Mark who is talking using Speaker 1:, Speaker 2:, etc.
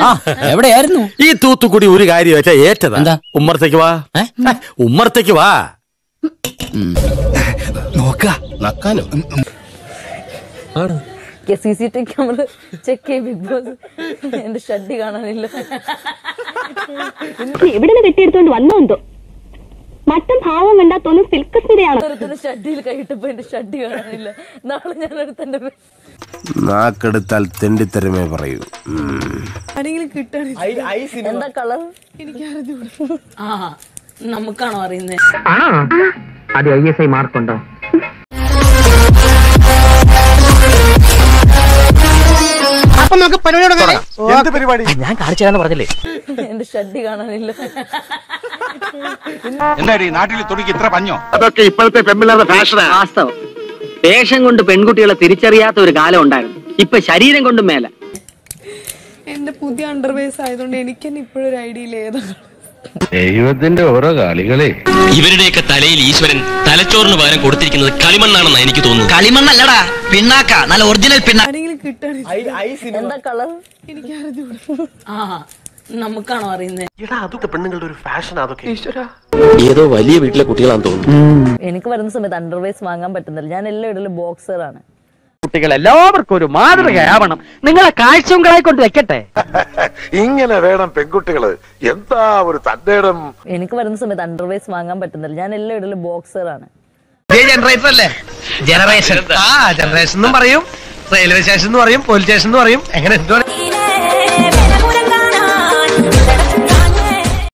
Speaker 1: ആ എവിടെയായിരുന്നു
Speaker 2: ഈ തൂത്തുക്കുടി ഒരു കാര്യം വെച്ചാ ഏറ്റതാ
Speaker 1: എന്താ?
Speaker 2: ഉമ്മറത്തേക്ക് വാ
Speaker 1: ഏ?
Speaker 2: ഏ, ഉമ്മറത്തേക്ക് വാ
Speaker 1: നക്കാനും
Speaker 3: C C T camera check ചെയ്യും ബിഗ് ബോസ് എന്റെ ഷഡ്ഡി കാണാനില്ല
Speaker 4: എവിടെ നിന്ന് കെട്ടിയെടുത്തോണ്ട് വന്നോ എന്തോ മട്ടും ഭാവം വേണ്ടാത്തൊന്നും സിൽക്ക് സ്മിതയാണ്
Speaker 3: ഓരോരുത്തരുടെ ഷഡ്ഡിയിൽ കൈയിട്ടപ്പോ എന്റെ ഷഡ്ഡി കാണാനില്ല നാളെ ഞാൻ അടുത്ത് എന്റെ
Speaker 5: നാക്കെടുത്താൽ തെണ്ടിത്തരമേ പറയൂ
Speaker 3: എന്താ കളർ ആ നമുക്കാണോ അറിയുന്നത്
Speaker 6: ആണോ അത് ഐ എസ് ഐ മാർക്കുണ്ടോ അപ്പൊ നമുക്ക് പരിപാടി തുടങ്ങാം ഞാൻ കാണിച്ചു തരാന്ന് പറഞ്ഞില്ലേ
Speaker 3: എന്റെ ഷഡ്ഡി കാണാനില്ല
Speaker 7: എന്താടി നാട്ടിൽ തുണിക്ക് ഇത്ര പഞ്ഞോ
Speaker 5: അതൊക്കെ ഇപ്പോഴത്തെ പെമ്പിള്ളേരുടെ ഫാഷനാ
Speaker 6: വാസ്തവം വേഷം കൊണ്ട് പെൺകുട്ടികളെ തിരിച്ചറിയാത്ത ഒരു കാലം ഉണ്ടായിരുന്നു ഇപ്പൊ ശരീരം കൊണ്ടും മേല
Speaker 8: എന്റെ പുതിയ അണ്ടർവേസ് ആയതുകൊണ്ട് എനിക്ക് തന്നെ ഇപ്പോഴൊരു ഐഡിയ ഇല്ല ഏതാണ്
Speaker 5: ദൈവത്തിന്റെ ഓരോ കളികളെ
Speaker 9: ഇവരുടെയൊക്കെ തലയിൽ ഈശ്വരൻ തലച്ചോറിന് പകരം കൊടുത്തിരിക്കുന്നത് കളിമണ്ണാണെന്ന് എനിക്ക് തോന്നുന്നു
Speaker 6: കളിമണ്ണല്ലടാ പിണ്ണാക്ക നല്ല ഒറിജിനൽ പിണ്ണാ
Speaker 8: ആരെങ്കിലും കിട്ടുകയാണെങ്കിൽ
Speaker 3: എന്താ കളർ
Speaker 8: എനിക്ക് അറിഞ്ഞൂടാ
Speaker 3: ആ നമുക്കാണോ അറിയുന്നത്
Speaker 9: ഏതോ വലിയ വീട്ടിലെ കുട്ടികളാണെന്ന് തോന്നുന്നു
Speaker 3: എനിക്ക് വരുന്ന സമയത്ത് അണ്ടർവേസ് വാങ്ങാൻ പറ്റുന്നില്ല ഞാൻ എല്ലാ ഇടയിലും ബോക്സറാണ്
Speaker 6: കുട്ടികൾ എല്ലാവർക്കും ഒരു മാതൃകയാവണം നിങ്ങളെ കാഴ്ചയും കൊണ്ട് വെക്കട്ടെ
Speaker 7: ഇങ്ങനെ വേണം പെൺകുട്ടികള് എന്താ ഒരു തന്റെ ഇടം
Speaker 3: എനിക്ക് വരുന്ന സമയത്ത് അണ്ടർവേസ് വാങ്ങാൻ പറ്റുന്നില്ല ഞാൻ എല്ലാ ഇടയിലും ബോക്സറാണ്
Speaker 6: ജനറേറ്റർ അല്ലേ ജനറേഷൻ ആ ജനറേഷൻ എന്നും പറയും റെയിൽവേ സ്റ്റേഷൻ എന്ന് പറയും പോലീസ് സ്റ്റേഷൻ എന്ന് പറയും എങ്ങനെ എന്തുവാണ്